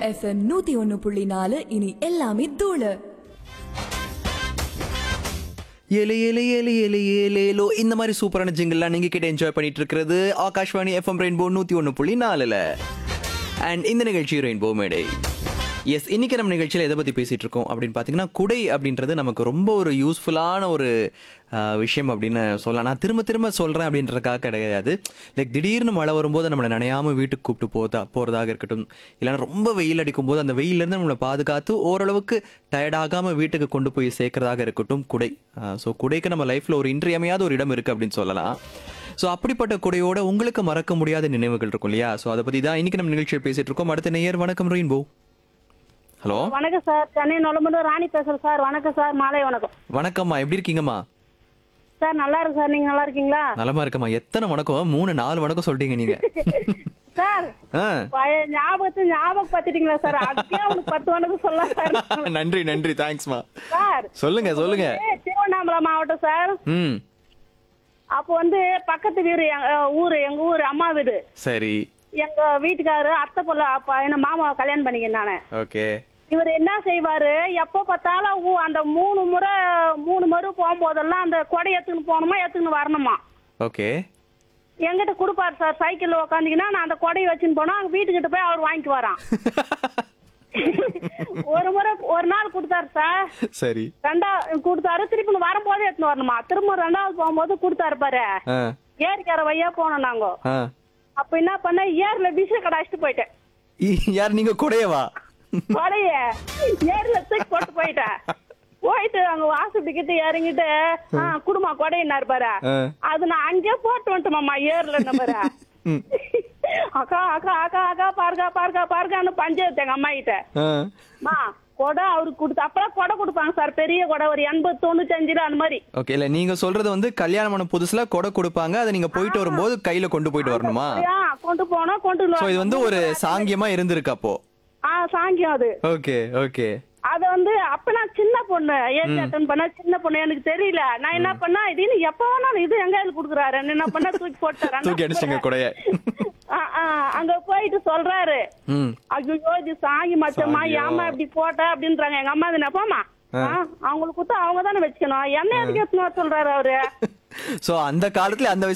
FM நூத்தி ஒன்னு புள்ளி நாலு இனி எல்லாமே தூளு ஏழு ஏழு ஏழு ஏழு ஏழு ஏழு இந்த மாதிரி சூப்பரான ஜிங்கிள்லாம் நீங்க கிட்ட என்ஜாய் பண்ணிட்டு இருக்கிறது ஆகாஷ்வாணி எஃப்எம் ரெயின்போ நூத்தி ஒன்று புள்ளி நாலுல அண்ட் இந்த நிகழ்ச்சி ரெயின்போ மேடை எஸ் இன்னைக்கு நம்ம நிகழ்ச்சியில் எதை பற்றி பேசிட்டு இருக்கோம் அப்படின்னு பார்த்தீங்கன்னா குடை அப்படின்றது நமக்கு ரொம்ப ஒரு யூஸ்ஃபுல்லான ஒரு ஆஹ், விஷயம் அப்படின்னு சொல்லலாம் நான் திரும்ப திரும்ப சொல்கிறேன் அப்படின்றதுக்காக கிடையாது லைக் திடீர்னு மழை வரும்போது நம்மளை நனையாமல் வீட்டுக்கு கூப்பிட்டு போதா போகிறதாக இருக்கட்டும் இல்லைன்னா ரொம்ப வெயில் அடிக்கும் போது அந்த வெயிலேருந்து நம்மளை பாதுகாத்து ஓரளவுக்கு டயர்டாகாமல் வீட்டுக்கு கொண்டு போய் சேர்க்கறதாக இருக்கட்டும் குடை ஸோ குடைக்கு நம்ம லைஃப்பில் ஒரு இன்றியமையாத ஒரு இடம் இருக்குது அப்படின்னு சொல்லலாம் ஸோ அப்படிப்பட்ட குடையோட உங்களுக்கு மறக்க முடியாத நினைவுகள் இருக்கும் இல்லையா ஸோ அதை பற்றி தான் இன்னைக்கு நம்ம நிகழ்ச்சியில் பேசிட்டு இருக்கோம் அடுத்த நேயர் வணக்கம் ரெயின்போ ஹலோ வணக்கம் சார் சென்னை நொலம்பூர் ராணி பேசுறேன் சார் வணக்கம் சார் மாலை வணக்கம் வணக்கம்மா எப்படி இருக்கீங்கம்மா சார் நல்லா இருக்கு சார் நீங்க நல்லா இருக்கீங்களா நலமா இருக்கம்மா எத்தனை வணக்கம் மூணு நாலு வணக்கம் சொல்லிட்டீங்க நீங்க சார் ஆ பழைய ஞாபகத்தை ஞாபகப்படுத்திட்டீங்களா சார் அதுக்கே அவனுக்கு பத்து வணக்கம் சொல்ல சார் நன்றி நன்றி தேங்க்ஸ்மா சார் சொல்லுங்க சொல்லுங்க ஏ, திருவண்ணாமலை மாவட்டம் சார் ம் அப்போ வந்து பக்கத்து வீடு எங்க ஊரு எங்க ஊரு அம்மா வீடு சரி எங்க வீட்டுக்காரு அத்தை பொண்ணு அப்ப என்ன மாமா கல்யாணம் பண்ணிக்க நானு ஓகே இவர் என்ன செய்வாரு எப்போ பார்த்தாலும் ஊ- அந்த மூணு முறை மூணு முறை போகும்போதெல்லாம் அந்த கொடை எடுத்துன்னு போகணுமா எடுத்துன்னு வரணுமா ஓகே என்கிட்ட கொடுப்பாரு சார் சைக்கிள்ல உக்காந்தீங்கன்னா நான் அந்த கொடையை வச்சுன்னு போனா அங்க வீட்டுக்கிட்ட போய் அவர் வாங்கிட்டு வரான் ஒரு முறை ஒரு நாள் கொடுத்தாரு சார் சரி ரெண்டா கொடுத்தாரு திருப்பி வரும்போது எடுத்துன்னு வரணுமா திரும்ப ரெண்டாவது போகும்போது கொடுத்தாரு பாரு ஆ ஏரிக்கார வையா போனோம் நாங்க ஆ அப்ப என்ன பண்ண ஏர்ல விசில் கடை அடிச்சுட்டு போயிட்டேன் இ- யார் நீங்க குடையவா கொடைய ஏர்ல தூக்கி போட்டு போயிட்டேன் போயிட்டு அங்க வாசப்படி கிட்ட இறங்கிட்டு ஆ குடுமா கொடையினாரு பாரு ஆ. அது நான் அங்கேயே போட்டு வந்துட்டோமாம்மா ஏர்ல என்ன பாரு ம். அக்கா அக்கா அக்கா அக்கா பாருக்கா பாருக்கா பாருக்கான்னு பஞ்சாயத்து எங்க அம்மா கிட்ட ஆ மா கொடை அவருக்கு கொடுத்து அப்பெல்லாம் கொடை கொடுப்பாங்க சார் பெரிய கொடை ஒரு எண்பது தொண்ணூத்தஞ்சுல அந்த மாதிரி ஓகே இல்ல நீங்க சொல்றது வந்து கல்யாணம் பண்ண புதுசுல கொடை கொடுப்பாங்க அதை நீங்க போயிட்டு வரும்போது கையில கொண்டு போயிட்டு வரணுமா ஆ, கொண்டு போனோம் கொண்டு சோ இது வந்து ஒரு சாங்கியமா இருந்திருக்கு அப்போ ஆ சாங்கியம் அது ஓகே ஓகே அத வந்து அப்ப நான் சின்ன பொண்ணு ஏஜ் அட்டன் பண்ண சின்ன பொண்ணு எனக்கு தெரியல நான் என்ன பண்ணா இது எப்ப வேணாலும் இது எங்க இது குடுக்குறாரு என்ன பண்ண தூக்கி போட்டுறேன் தூக்கி அடிச்சிட்டீங்க கொடைய அங்க போயிட்டு சொல்றாரு ம் ஐயோ இது சாங்கி மச்சம்மா சாங்கியம். ஏமா இப்படி போட்ட அப்படின்றாங்க எங்க அம்மா இது நப்பாமா அவங்களுக்கு கொடுத்தா அவங்க தானே வச்சுக்கணும் என்ன எதுக்கு எடுத்துன்னு வர சொல்றாரு அவரு சோ அந்த காலத்துல அந்த